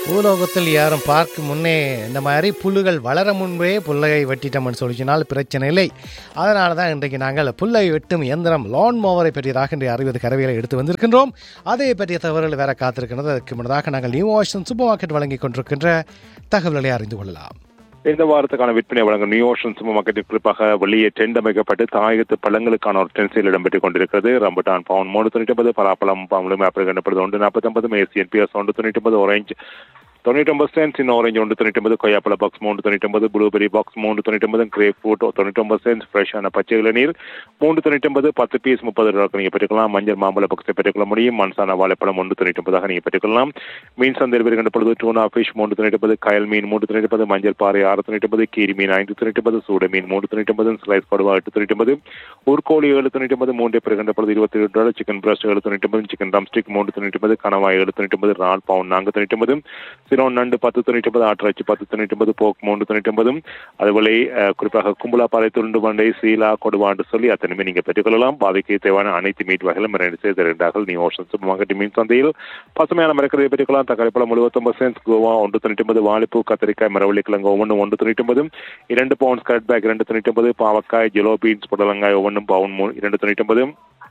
பூலோகத்தில் யாரும் பார்க்க முன்னே இந்த மாதிரி புல்லுகள் வளர முன்பே புல்லை வெட்டிட்டோம்னு சொல்லிச்சினால் பிரச்சனை இல்லை அதனால தான் இன்றைக்கு நாங்கள் புல்லை வெட்டும் இயந்திரம் லான் மோவரை பற்றியதாக இன்றைய அறுபது கருவிகளை எடுத்து வந்திருக்கின்றோம் அதை பற்றிய தகவல்கள் வேற காத்திருக்கிறது அதற்கு முன்னதாக நாங்கள் நியூ ஓஷன் சூப்பர் மார்க்கெட் வழங்கி கொண்டிருக்கின்ற தகவல்களை அறிந்து கொள்ளலாம் இந்த வாரத்துக்கான விற்பனை வழங்கும் நியூ ஓஷன் சூப்பர் மார்க்கெட்டில் குறிப்பாக வெளியே டெண்ட் அமைக்கப்பட்டு தாயகத்து பழங்களுக்கான ஒரு டென்சில் இடம்பெற்றுக் கொண்டிருக்கிறது ரம்பட்டான் பவுன் மூணு தொண்ணூற்றி ஒன்பது பலாப்பழம் முழுமை ஆப்பிள் கண்டப்படுது ஒன்று நாற்பத்தொன்பது ஏசியன் பிஎஸ் ஒன்று தொண்ணூற்றி ஒன்பது ஆரஞ்சு தொண்ணூற்றொம்பது சென்ஸ் இன்னும் ஆரஞ்சு ஒன்று தொண்ணூற்றி ஒன்பது கொய்யாப்பழ பாக்ஸ் மூன்று தொண்ணூற்றி ஒன்பது ப்ளூபெரி பாக்ஸ் மூன்று தொண்ணூற்றி ஒன்பது கிரேப் ஃப்ரூட் தொண்ணூற்றொம்பது சென்ஸ் ஃப்ரெஷ்ஷான பச்சை இளநீர் மூன்று தொண்ணூற்றி ஒன்பது பத்து பீஸ் முப்பது ரூபாய்க்கு நீங்கள் பெற்றுக்கலாம் மஞ்சள் மாம்பழ பாக்ஸை பெற்றுக்கொள்ள முடியும் மன்சான வாழைப்பழம் ஒன்று தொண்ணூற்றி ஒன்பதாக நீங்கள் பெற்றுக்கொள்ளலாம் மீன் சந்தையில் வருகின்ற பொழுது டூனா ஃபிஷ் மூன்று தொண்ணூற்றி ஒன்பது கயல் மீன் மூன்று தொண்ணூற்றி ஒன்பது மஞ்சள் பாறை ஆறு தொண்ணூற்றி ஒன்பது கீரி மீன் ஐந்து தொண்ணூற்றி ஒன்பது சூட மீன் மூன்று தொண்ணூற்றி ஒன்பது ஸ்லைஸ் கொடுவா எட்டு தொண்ணூற்றி ஒன்பது ஊர்கோழி ஏழு தொண்ணூற்றி ஒன்பது மூன்று பெறுகின்ற பொழுது இருபத்தி ஏழு டாலர் சிக்கன் பிரஸ்ட் ஏழு தொண்ணூற்றி ஒன்பது சிக்கன் ட்ரம்ஸ்டிக் மூன்று தொண்ணூற்றி ஒன்பது கனவாய் ஏழு தொண்ணூற்றி ஒன்பது ரால் பவுன் நான்கு தொண்ணூற்றி ஒன்பது சிரோன் நண்டு பத்து தொண்ணூற்றி ஒன்பது ஆட்டிறைச்சி பத்து தொண்ணூற்றி ஒன்பது போக் மூன்று தொண்ணூற்றி ஒன்பது அதுபோல அஹ், குறிப்பாக கும்பலாப்பாறை துண்டு மண்டை சீலா கொடுவாண்டு சொல்லி அத்தனையுமே நீங்கள் பெற்றுக்கொள்ளலாம் பாதைக்கு தேவையான அனைத்து மீட் வகைகளும் ரெண்டு செய்து தருகிறார்கள் நியூ ஓஷன் சூப்பர் மார்க்கெட் மீன் சந்தையில் பசுமையான மரக்கறியை பெற்றுக்கொள்ளலாம் தக்காளி பழம் எழுபத்தொன்பது சென்ஸ் கோவா ஒன்று தொண்ணூற்றி ஒன்பது வாழைப்பூ கத்திரிக்காய் மரவள்ளி கிழங்கு ஒவ்வொன்றும் ஒன்று தொண்ணூற்றி ஒன்பது இரண்டு பவுன்ஸ் கட் பேக் இரண்டு தொண்ணூற்றி ஒன்பது பாவக்காய் ஜெலோ பீன்ஸ் புடலங்காய் ஒவ்வொன்றும் பவுன் மூ இரண்டு தொண்ணூற்றி ஒன்பது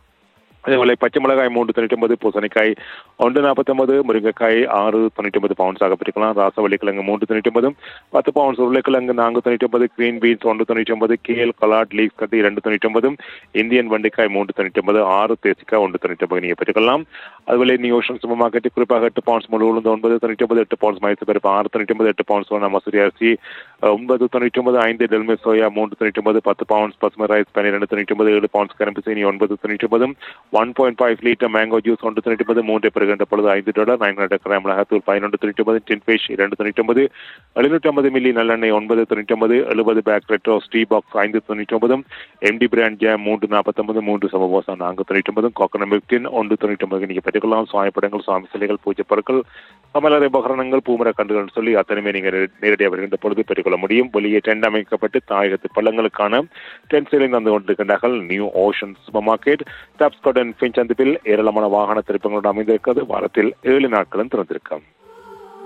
அதேபோல பச்சை மிளகாய் மூன்று தொண்ணூற்றி ஒன்பது பூசணிக்காய் ஒன்று நாற்பத்தொன்பது முருங்கைக்காய் ஆறு தொண்ணூற்றி ஒன்பது பவுன்ஸாக பிரிக்கலாம் ராசவள்ளி கிழங்கு மூன்று தொண்ணூற்றி ஒன்பது பத்து பவுன்ஸ் உருளைக்கிழங்கு நான்கு தொண்ணூற்றி ஒன்பது கிரீன் பீன்ஸ் ஒன்று தொண்ணூற்றி ஒன்பது கேல் கலாட் லீக் கட்டி இரண்டு தொண்ணூற்றி ஒன்பது இந்தியன் வண்டிக்காய் மூன்று தொண்ணூற்றி ஒன்பது ஆறு தேசிக்காய் ஒன்று தொண்ணூற்றி ஒன்பது நீங்கள் பெற்றுக்கொள்ளலாம் அதுபோல நியூ ஓஷன் சூப்பர் மார்க்கெட் குறிப்பாக எட்டு பவுன்ஸ் முழு உளுந்து ஒன்பது தொண்ணூற்றி ஒன்பது எட்டு பவுன்ஸ் மைசூர் பருப்பு ஆறு தொண்ணூற்றி ஒன்பது எட்டு பவுன்ஸ் சோனா மசூரி அரிசி ஒன்பது தொண்ணூற்றி ஒன்பது ஐந்து டெல்மே சோயா மூன்று தொண்ணூற்றி ஒன்பது பத்து பவுன்ஸ் பசுமை ரைஸ் பன்னிரெண்டு தொண்ணூற்றி ஒன்பது ஏழு பவுன்ஸ் கரும்பு சீனி ஒன்பது தொண்ணூற்றி ஒன்பது one point five litre mango juice ஒன்று தொண்ணூற்றி ஒன்பது மூன்று பெறுகின்ற பொழுது ஐந்து டாலர் நைன் ஹண்ட்ரட் கிராம் மிளகாத்தூள் பதினொன்று தொண்ணூற்றி ஒன்பது டின் ஃபிஷ் இரண்டு தொண்ணூற்றி ஒன்பது எழுநூற்றி ஐம்பது மில்லி நல்லெண்ணெய் ஒன்பது தொண்ணூற்றி ஒன்பது எழுபது பேக் ரெட்ரோ ஸ்டீ பாக்ஸ் ஐந்து தொண்ணூற்றி ஒன்பது எம்டி பிராண்ட் ஜாம் மூன்று நாற்பத்தொன்பது மூன்று சமபோசா நான்கு தொண்ணூற்றி ஒன்பது கோகனட் மில்க் டின் ஒன்று தொண்ணூற்றி ஒன்பது நீங்கள் பெற்றுக்கொள்ளலாம் சுவாமிப்படங்கள் சுவாமி சிலைகள் பூஜை பொருட்கள் சமையலறை உபகரணங்கள் பூமர கண்டுகள் சொல்லி அத்தனையுமே நீங்கள் நேரடியாக வருகின்ற பொழுது பெற்றுக்கொள்ள முடியும் வெளியே டென்ட் அமைக்கப்பட்டு தாயகத்து பள்ளங்களுக்கான டென்ட் சேலிங் தந்து கொண்டிருக்கின்றார்கள் new ocean super market Tapscott and Finch சந்திப்பில் ஏராளமான வாகன திருப்பங்களோடு அமைந்திருக்கிறது வாரத்தில் ஏழு நாட்களும் திறந்திருக்கும்